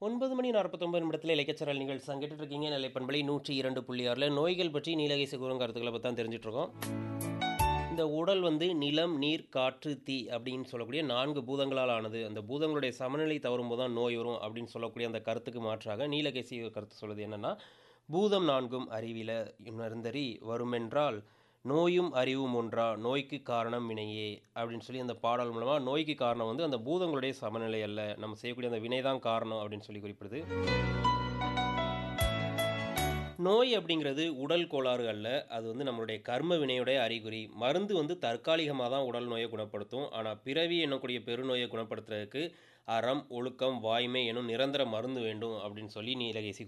ஒன்பது மணி நாற்பத்தொன்பது நிமிடத்தில் இலக்கியச்சரல் நிகழ்ச்சி சங்கிட்டு இருக்கீங்க நிலை பண்பலை நூற்றி இரண்டு புள்ளி ஆறில் நோய்கள் பற்றி நீலகேசி கூறும் கருத்துக்களை பற்றி தான் தெரிஞ்சுட்டு இருக்கோம் இந்த உடல் வந்து நிலம் நீர் காற்று தீ அப்படின்னு சொல்லக்கூடிய நான்கு பூதங்களால் ஆனது அந்த பூதங்களுடைய சமநிலை தவறும் போது தான் நோய் வரும் அப்படின்னு சொல்லக்கூடிய அந்த கருத்துக்கு மாற்றாக நீலகேசி ஒரு கருத்து சொல்லுது என்னென்னா பூதம் நான்கும் அறிவில உணர்ந்தறி வருமென்றால் நோயும் அறிவும் ஒன்றா நோய்க்கு காரணம் வினையே அப்படின்னு சொல்லி அந்த பாடல் மூலமாக நோய்க்கு காரணம் வந்து அந்த பூதங்களுடைய சமநிலை அல்ல நம்ம செய்யக்கூடிய அந்த வினை தான் காரணம் அப்படின்னு சொல்லி குறிப்பிடுது நோய் அப்படிங்கிறது உடல் கோளாறு அல்ல அது வந்து நம்மளுடைய கர்ம வினையுடைய அறிகுறி மருந்து வந்து தற்காலிகமாக தான் உடல் நோயை குணப்படுத்தும் ஆனால் பிறவி என்னக்கூடிய பெருநோயை குணப்படுத்துறதுக்கு அறம் ஒழுக்கம் வாய்மை எனும் நிரந்தர மருந்து வேண்டும் அப்படின்னு சொல்லி நீலகேசி